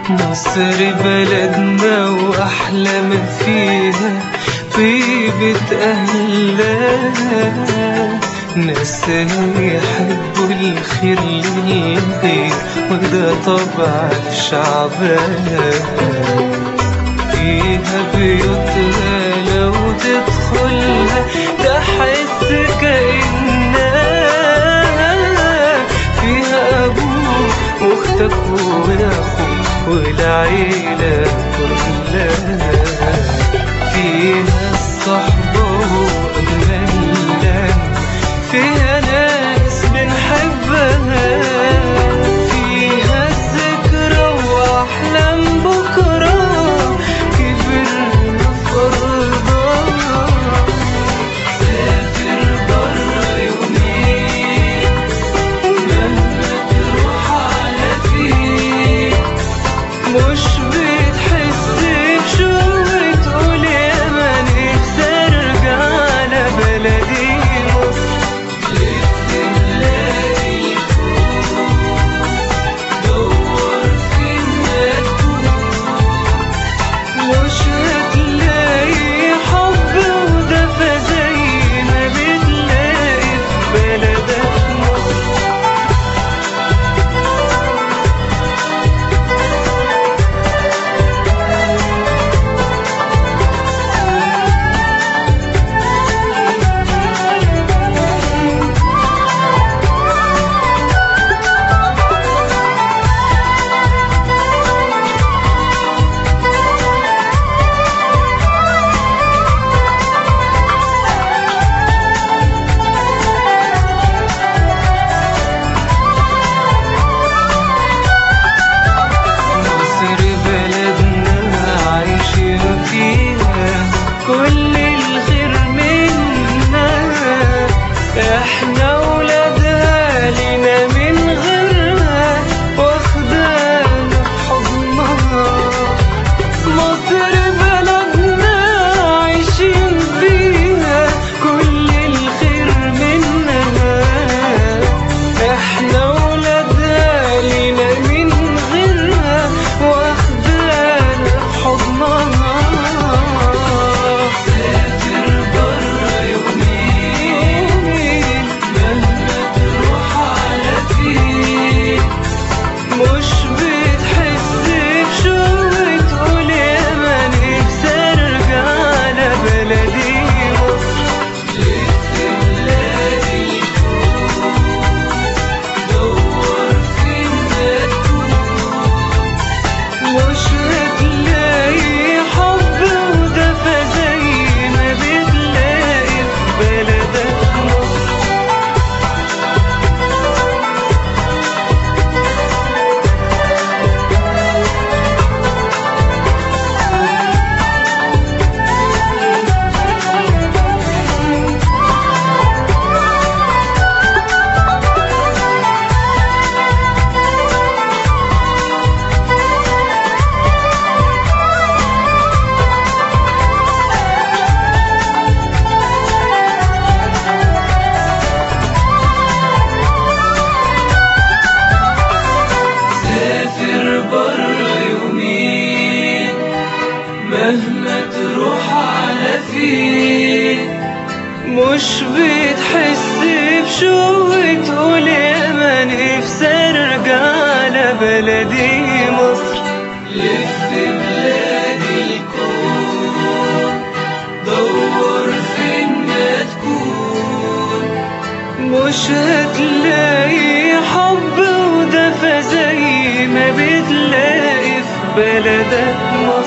مصر بلدنا وأحلى ما فيها طيبة أهلها ناس يحبوا الخير للغير وده طبع شعبها فيها بيوتها لو تدخلها تحس كأنها فيها أبوك وأختك وأخوك والعيلة كلها فيها الصحبة وأجمل فيها ناس بنحبها فيها الذكرى وأحلام بكرة كبرنا في أرضها سافر برا يومين مهما تروح على فين مش بتحس بشوق تقول يا ما نفسي ارجع على بلدي مصر لف بلادي دور فين ما تكون مش هتلاقي حب ودفى زي ما بتلاقي في بلدك مصر مصر بلدنا عايشين فيها كل الخير منا احنا ولادها لينا من غيرها واخدانا في حضنها مصر بلدنا عايشين فيها كل الخير منها احنا ولادها لينا من غيرها واخدانا في حضنها سافر برا يومين مهما تروح على فين مش بتحس بشوق تقول يا ما نفسي ارجع على بلدي مصر لف بلادي دور فين ما تكون مش هتلاقي حب ودفى زي ما بتلاقي في بلدك مصر سافر برا يومين مهما تروح على فين مش بتحس بشوق تقول يا ما نفسي ارجع على بلدي مصر لف بلادي الكون دور فين ما تكون مش هتلاقي حب ودفى زي ما بتلاقي في بلدك مصر